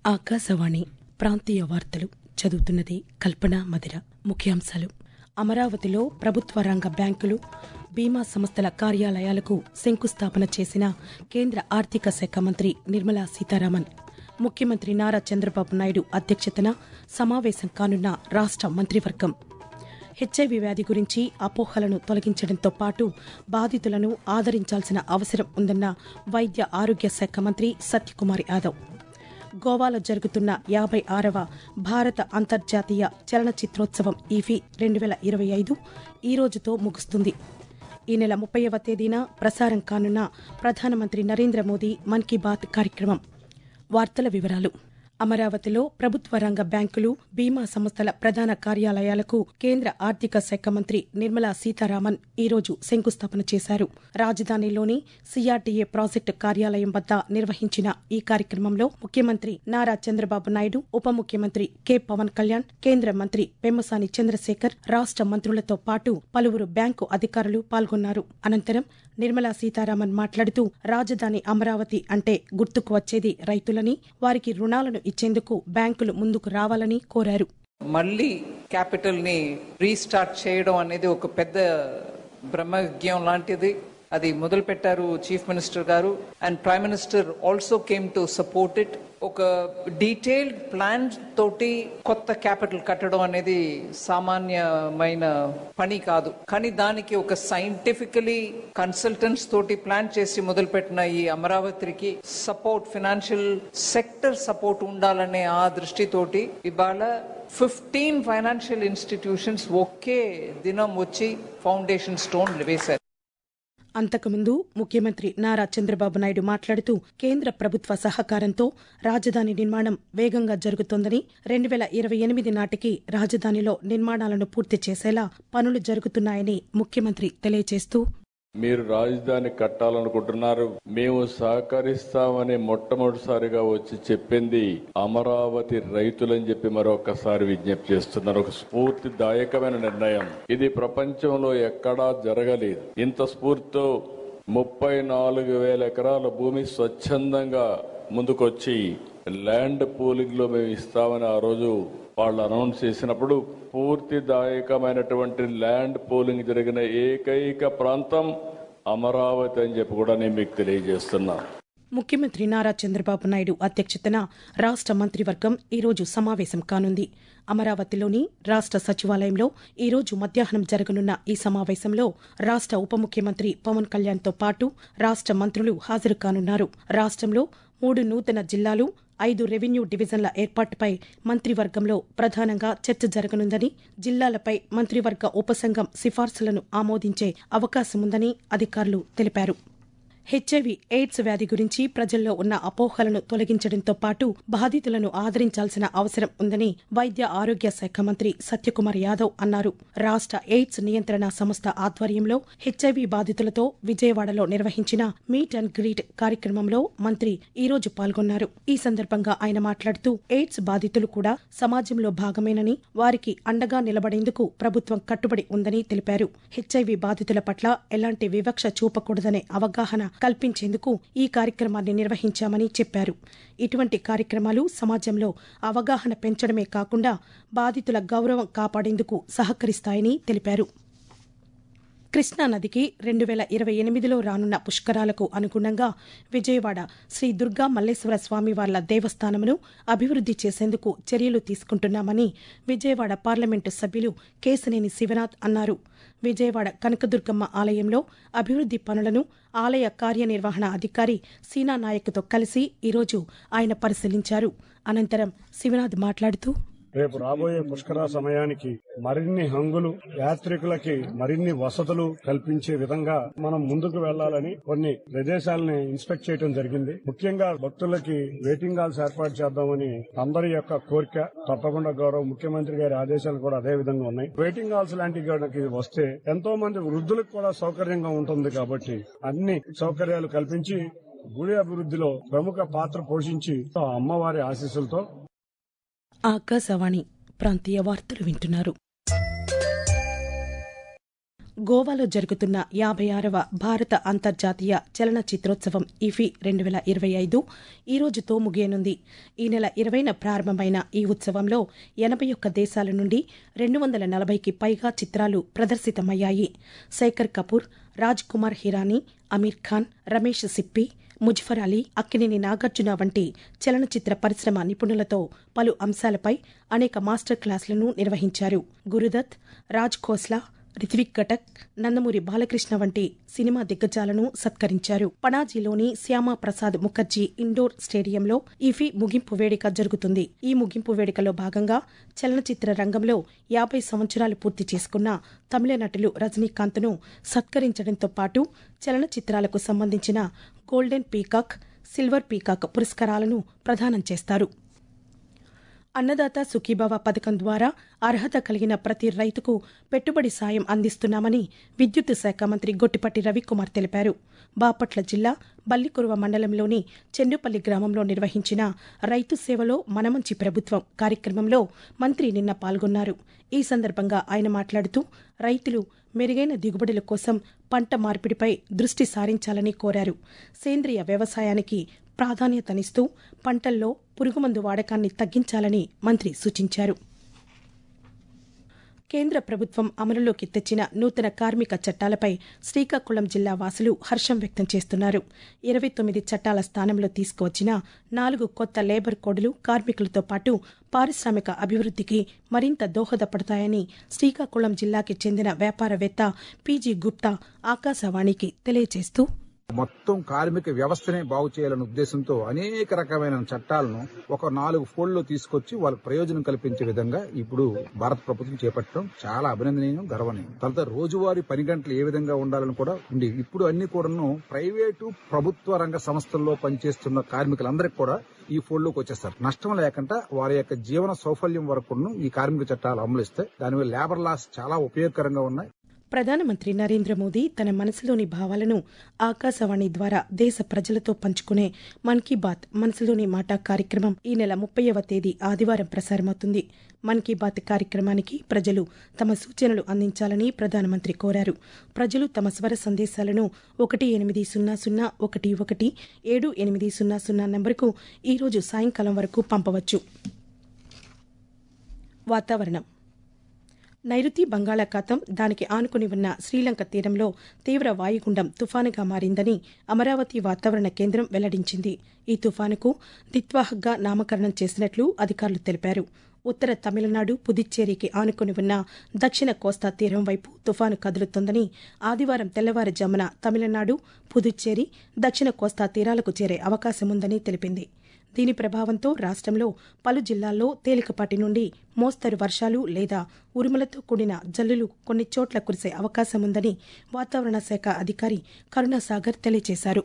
ఆకాశవాణి ప్రాంతీయ వార్తలు చదువుతున్నది కల్పన మదిర ముఖ్యాంశాలు అమరావతిలో ప్రభుత్వ రంగ బ్యాంకులు బీమా సంస్థల కార్యాలయాలకు శంకుస్థాపన చేసిన కేంద్ర ఆర్థిక శాఖ మంత్రి నిర్మలా సీతారామన్ ముఖ్యమంత్రి నారా చంద్రబాబు నాయుడు అధ్యక్షతన సమావేశం కానున్న రాష్ట మంత్రివర్గం హెచ్ఐవి వ్యాధి గురించి అపోహలను తొలగించడంతో పాటు బాధితులను ఆదరించాల్సిన అవసరం ఉందన్న వైద్య ఆరోగ్య శాఖ మంత్రి సత్యకుమార్ యాదవ్ గోవాలో జరుగుతున్న యాభై ఆరవ భారత అంతర్జాతీయ చలనచిత్రోత్సవం ఈఫీ రెండు వేల ఇరవై ఐదు ఈ రోజుతో ముగుస్తుంది ఈ నెల ముప్పైవ తేదీన ప్రసారం కానున్న ప్రధానమంత్రి నరేంద్ర మోదీ మన్ కీ బాత్ కార్యక్రమం వార్తల వివరాలు అమరావతిలో ప్రభుత్వ రంగ బ్యాంకులు బీమా సంస్థల ప్రధాన కార్యాలయాలకు కేంద్ర ఆర్థిక శాఖ మంత్రి నిర్మలా సీతారామన్ ఈరోజు శంకుస్థాపన చేశారు రాజధానిలోని సిఆర్టీఏ ప్రాజెక్టు కార్యాలయం వద్ద నిర్వహించిన ఈ కార్యక్రమంలో ముఖ్యమంత్రి నారా చంద్రబాబు నాయుడు ఉప ముఖ్యమంత్రి కె పవన్ కళ్యాణ్ కేంద్ర మంత్రి పెమ్మసాని చంద్రశేఖర్ రాష్ట మంత్రులతో పాటు పలువురు బ్యాంకు అధికారులు పాల్గొన్నారు అనంతరం నిర్మలా సీతారామన్ మాట్లాడుతూ రాజధాని అమరావతి అంటే గుర్తుకు వచ్చేది రైతులని వారికి రుణాలను ఇచ్చేందుకు బ్యాంకులు ముందుకు రావాలని కోరారు మళ్ళీ క్యాపిటల్ ని రీస్టార్ట్ చేయడం అనేది ఒక పెద్ద బ్రహ్మజ్ఞం లాంటిది అది మొదలు పెట్టారు చీఫ్ మినిస్టర్ గారు and prime minister also came to support it ఒక డీటెయిల్డ్ ప్లాన్ తోటి కొత్త క్యాపిటల్ కట్టడం అనేది సామాన్యమైన పని కాదు కానీ దానికి ఒక సైంటిఫికలీ కన్సల్టెంట్స్ తోటి ప్లాన్ చేసి మొదలుపెట్టిన ఈ అమరావతికి సపోర్ట్ ఫినాన్షియల్ సెక్టర్ సపోర్ట్ ఉండాలనే ఆ దృష్టితోటి ఇవాళ ఫిఫ్టీన్ ఫైనాన్షియల్ ఇన్స్టిట్యూషన్స్ ఒకే దినం వచ్చి ఫౌండేషన్ స్టోన్ వేశారు అంతకుముందు ముఖ్యమంత్రి నారా చంద్రబాబు నాయుడు మాట్లాడుతూ కేంద్ర ప్రభుత్వ సహకారంతో రాజధాని నిర్మాణం వేగంగా జరుగుతోందని రెండు వేల ఇరవై ఎనిమిది నాటికి రాజధానిలో నిర్మాణాలను పూర్తి చేసేలా పనులు జరుగుతున్నాయని ముఖ్యమంత్రి తెలియజేస్తూ మీరు రాజధాని కట్టాలనుకుంటున్నారు మేము సహకరిస్తామని మొట్టమొదటిసారిగా వచ్చి చెప్పింది అమరావతి రైతులని చెప్పి మరొకసారి విజ్ఞప్తి చేస్తున్నారు ఒక స్ఫూర్తిదాయకమైన నిర్ణయం ఇది ప్రపంచంలో ఎక్కడా జరగలేదు ఇంత స్ఫూర్తితో ముప్పై నాలుగు వేల ఎకరాల భూమి స్వచ్ఛందంగా ముందుకొచ్చి ల్యాండ్ పూలింగ్ లో మేము ఇస్తామని ఆ రోజు వాళ్ళు అనౌన్స్ చేసినప్పుడు పూర్తిదాయకమైనటువంటి ల్యాండ్ పోలింగ్ జరిగిన ఏకైక ప్రాంతం అమరావతి అని చెప్పి కూడా నేను మీకు తెలియజేస్తున్నా ముఖ్యమంత్రి నారా చంద్రబాబు నాయుడు అధ్యక్షతన రాష్ట మంత్రివర్గం ఈరోజు సమావేశం కానుంది అమరావతిలోని రాష్ట సచివాలయంలో ఈరోజు మధ్యాహ్నం జరగనున్న ఈ సమావేశంలో రాష్ట ఉప ముఖ్యమంత్రి పవన్ కళ్యాణ్తో పాటు రాష్ట మంత్రులు హాజరు కానున్నారు రాష్ట్రంలో మూడు నూతన జిల్లాలు ఐదు రెవెన్యూ డివిజన్ల ఏర్పాటుపై మంత్రివర్గంలో ప్రధానంగా చర్చ జరగనుందని జిల్లాలపై మంత్రివర్గ ఉపసంఘం సిఫార్సులను ఆమోదించే అవకాశముందని అధికారులు తెలిపారు హెచ్ఐవి ఎయిడ్స్ వ్యాధి గురించి ప్రజల్లో ఉన్న అపోహలను తొలగించడంతో పాటు బాధితులను ఆదరించాల్సిన అవసరం ఉందని వైద్య ఆరోగ్య శాఖ మంత్రి సత్యకుమార్ యాదవ్ అన్నారు రాష్ట ఎయిడ్స్ నియంత్రణ సంస్థ ఆధ్వర్యంలో హెచ్ఐవి బాధితులతో విజయవాడలో నిర్వహించిన మీట్ అండ్ గ్రీట్ కార్యక్రమంలో మంత్రి ఈ రోజు పాల్గొన్నారు ఈ సందర్భంగా ఆయన మాట్లాడుతూ ఎయిడ్స్ బాధితులు కూడా సమాజంలో భాగమేనని వారికి అండగా నిలబడేందుకు ప్రభుత్వం కట్టుబడి ఉందని తెలిపారు హెచ్ఐవి బాధితుల పట్ల ఎలాంటి వివక్ష చూపకూడదనే అవగాహన కల్పించేందుకు ఈ కార్యక్రమాన్ని నిర్వహించామని చెప్పారు ఇటువంటి కార్యక్రమాలు సమాజంలో అవగాహన పెంచడమే కాకుండా బాధితుల గౌరవం కాపాడేందుకు సహకరిస్తాయని తెలిపారు కృష్ణానదికి రెండు వేల ఇరవై ఎనిమిదిలో రానున్న పుష్కరాలకు అనుగుణంగా విజయవాడ శ్రీ దుర్గా మల్లేశ్వర స్వామివార్ల దేవస్థానమును అభివృద్ది చేసేందుకు చర్యలు తీసుకుంటున్నామని విజయవాడ పార్లమెంటు సభ్యులు కేశనేని శివనాథ్ అన్నారు విజయవాడ కనకదుర్గమ్మ ఆలయంలో అభివృద్ది పనులను ఆలయ కార్యనిర్వహణ అధికారి సీనా నాయక్తో కలిసి ఈరోజు ఆయన పరిశీలించారు అనంతరం శివనాథ్ మాట్లాడుతూ రేపు రాబోయే పుష్కర సమయానికి మరిన్ని హంగులు యాత్రికులకి మరిన్ని వసతులు కల్పించే విధంగా మనం ముందుకు వెళ్లాలని కొన్ని ప్రదేశాలని ఇన్స్పెక్ట్ చేయడం జరిగింది ముఖ్యంగా భక్తులకి వెయిటింగ్ హాల్స్ ఏర్పాటు చేద్దామని అందరి యొక్క కోరిక తప్పకుండా గౌరవ ముఖ్యమంత్రి గారి ఆదేశాలు కూడా అదే విధంగా ఉన్నాయి వెయిటింగ్ హాల్స్ లాంటి గనక వస్తే ఎంతో మంది వృద్ధులకు కూడా సౌకర్యంగా ఉంటుంది కాబట్టి అన్ని సౌకర్యాలు కల్పించి గుడి అభివృద్ధిలో ప్రముఖ పాత్ర పోషించి అమ్మవారి ఆశీస్సులతో ఆకాశవాణి ప్రాంతీయ వార్తలు వింటున్నారు గోవాలో జరుగుతున్న యాభై ఆరవ భారత అంతర్జాతీయ చలన చిత్రోత్సవం ఇఫీ రెండు వేల ఇరవై ఐదు ఈ రోజుతో ముగియనుంది ఈ నెల ఇరవైన ప్రారంభమైన ఈ ఉత్సవంలో ఎనభై ఒక్క దేశాల నుండి రెండు వందల నలభైకి పైగా చిత్రాలు ప్రదర్శితమయ్యాయి శేఖర్ కపూర్ రాజ్ కుమార్ హిరానీ అమీర్ ఖాన్ రమేష్ సిప్పి ముజఫర్ అలీ అక్కినేని నాగార్జున వంటి చలనచిత్ర పరిశ్రమ నిపుణులతో పలు అంశాలపై అనేక మాస్టర్ క్లాసులను నిర్వహించారు గురుదత్ రాజ్ ఖోస్లా రిత్విక్ ఘటక్ నందమూరి బాలకృష్ణ వంటి సినిమా దిగ్గజాలను సత్కరించారు పణాజీలోని శ్యామా ప్రసాద్ ముఖర్జీ ఇండోర్ స్టేడియంలో ఈఫీ ముగింపు వేడుక జరుగుతుంది ఈ ముగింపు వేడుకలో భాగంగా చలనచిత్ర రంగంలో యాభై సంవత్సరాలు పూర్తి చేసుకున్న తమిళ నటులు రజనీకాంత్ను సత్కరించడంతో పాటు చలనచిత్రాలకు సంబంధించిన గోల్డెన్ పీకాక్ సిల్వర్ పీకాక్ పురస్కారాలను ప్రదానం చేస్తారు అన్నదాత సుఖీభవ పథకం ద్వారా అర్హత కలిగిన ప్రతి రైతుకు పెట్టుబడి సాయం అందిస్తున్నామని విద్యుత్ శాఖ మంత్రి గొట్టిపట్టి రవికుమార్ తెలిపారు బాపట్ల జిల్లా బల్లికురువ మండలంలోని చెండుపల్లి గ్రామంలో నిర్వహించిన రైతు సేవలో మనమంచి ప్రభుత్వం కార్యక్రమంలో మంత్రి నిన్న పాల్గొన్నారు ఈ సందర్భంగా ఆయన మాట్లాడుతూ రైతులు మెరుగైన దిగుబడుల కోసం పంట మార్పిడిపై దృష్టి సారించాలని కోరారు సేంద్రియ వ్యవసాయానికి ప్రాధాన్యతనిస్తూ పంటల్లో పురుగుమందు వాడకాన్ని తగ్గించాలని మంత్రి సూచించారు కేంద్ర ప్రభుత్వం అమలులోకి తెచ్చిన నూతన కార్మిక చట్టాలపై శ్రీకాకుళం జిల్లా వాసులు హర్షం వ్యక్తం చేస్తున్నారు ఇరవై తొమ్మిది చట్టాల స్థానంలో తీసుకువచ్చిన నాలుగు కొత్త లేబర్ కోడ్లు కార్మికులతో పాటు పారిశ్రామిక అభివృద్ధికి మరింత దోహదపడతాయని శ్రీకాకుళం జిల్లాకి చెందిన వ్యాపారవేత్త పీజీ గుప్తా ఆకాశవాణికి తెలియజేస్తూ మొత్తం కార్మిక వ్యవస్థనే బాగు చేయాలనే ఉద్దేశంతో అనేక రకమైన చట్టాలను ఒక నాలుగు ఫోల్డ్లో తీసుకొచ్చి వాళ్ళకి ప్రయోజనం కల్పించే విధంగా ఇప్పుడు భారత ప్రభుత్వం చేపట్టడం చాలా అభినందనీయం గర్వనీయం తర్వాత రోజువారీ పని గంటలు ఏ విధంగా ఉండాలని కూడా ఉంది ఇప్పుడు అన్ని కూడాను ప్రైవేటు ప్రభుత్వ రంగ సంస్థల్లో పనిచేస్తున్న కార్మికులందరికీ కూడా ఈ ఫోల్డ్లోకి వచ్చేస్తారు నష్టం లేకుండా వారి యొక్క జీవన సౌఫల్యం వరకు ఈ కార్మిక చట్టాలు అమలు ఇస్తే దానివల్ల లేబర్ లాస్ చాలా ఉపయోగకరంగా ఉన్నాయి ప్రధానమంత్రి నరేంద్ర మోదీ తన మనసులోని భావాలను ఆకాశవాణి ద్వారా దేశ ప్రజలతో పంచుకునే మన్ కీ బాత్ మనసులోని మాట కార్యక్రమం ఈ నెల ముప్పైవ తేదీ ఆదివారం ప్రసారమవుతుంది మన్ కీ బాత్ కార్యక్రమానికి ప్రజలు తమ సూచనలు అందించాలని ప్రధానమంత్రి కోరారు ప్రజలు తమ స్వర సందేశాలను ఒకటి ఎనిమిది సున్నా సున్నా ఒకటి ఒకటి ఏడు ఎనిమిది సున్నా సున్నా నంబర్కు ఈరోజు సాయంకాలం వరకు పంపవచ్చు వాతావరణం నైరుతి బంగాళాఖాతం దానికి ఆనుకుని ఉన్న శ్రీలంక తీరంలో తీవ్ర వాయుగుండం తుఫానుగా మారిందని అమరావతి వాతావరణ కేంద్రం వెల్లడించింది ఈ తుఫానుకు దిత్వాహ్గా నామకరణం చేసినట్లు అధికారులు తెలిపారు ఉత్తర తమిళనాడు పుదుచ్చేరికి ఆనుకుని ఉన్న దక్షిణ కోస్తా తీరం వైపు తుఫాను కదులుతోందని ఆదివారం తెల్లవారుజామున తమిళనాడు పుదుచ్చేరి దక్షిణ కోస్తా తీరాలకు చేరే అవకాశముందని తెలిపింది దీని ప్రభావంతో రాష్ట్రంలో పలు జిల్లాల్లో తేలికపాటి నుండి మోస్తరు వర్షాలు లేదా ఉరుములతో కూడిన జల్లులు కొన్ని చోట్ల కురిసే అవకాశముందని వాతావరణ శాఖ అధికారి కరుణాసాగర్ తెలియజేశారు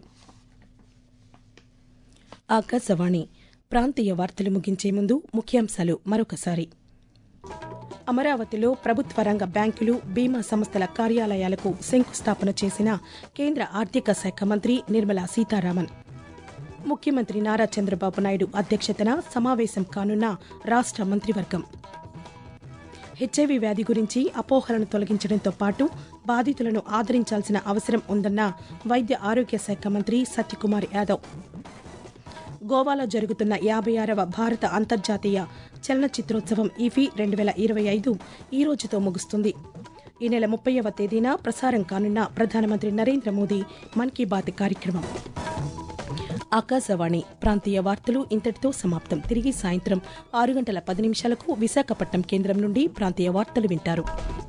ఆకాశవాణి ప్రాంతీయ వార్తలు ముగించే ముందు ముఖ్యాంశాలు మరొకసారి అమరావతిలో ప్రభుత్వ రంగ బ్యాంకులు బీమా సంస్థల కార్యాలయాలకు శంకుస్థాపన చేసిన కేంద్ర ఆర్థిక శాఖ మంత్రి నిర్మలా సీతారామన్ ముఖ్యమంత్రి నారా చంద్రబాబు నాయుడు అధ్యక్షతన సమావేశం కానున్న రాష్ట మంత్రివర్గం హెచ్ఐవి వ్యాధి గురించి అపోహలను తొలగించడంతో పాటు బాధితులను ఆదరించాల్సిన అవసరం ఉందన్న వైద్య ఆరోగ్య శాఖ మంత్రి సత్యకుమార్ యాదవ్ గోవాలో జరుగుతున్న యాభై ఆరవ భారత అంతర్జాతీయ చలనచిత్రోత్సవం ఈఫీ రెండు వేల ఇరవై ఐదు ఈ రోజుతో ముగుస్తుంది ఈ నెల ముప్పైవ తేదీన ప్రసారం కానున్న ప్రధానమంత్రి నరేంద్ర మోదీ మన్ కీ బాత్ కార్యక్రమం ఆకాశవాణి ప్రాంతీయ వార్తలు ఇంతటితో సమాప్తం తిరిగి సాయంత్రం ఆరు గంటల పది నిమిషాలకు విశాఖపట్నం కేంద్రం నుండి ప్రాంతీయ వార్తలు వింటారు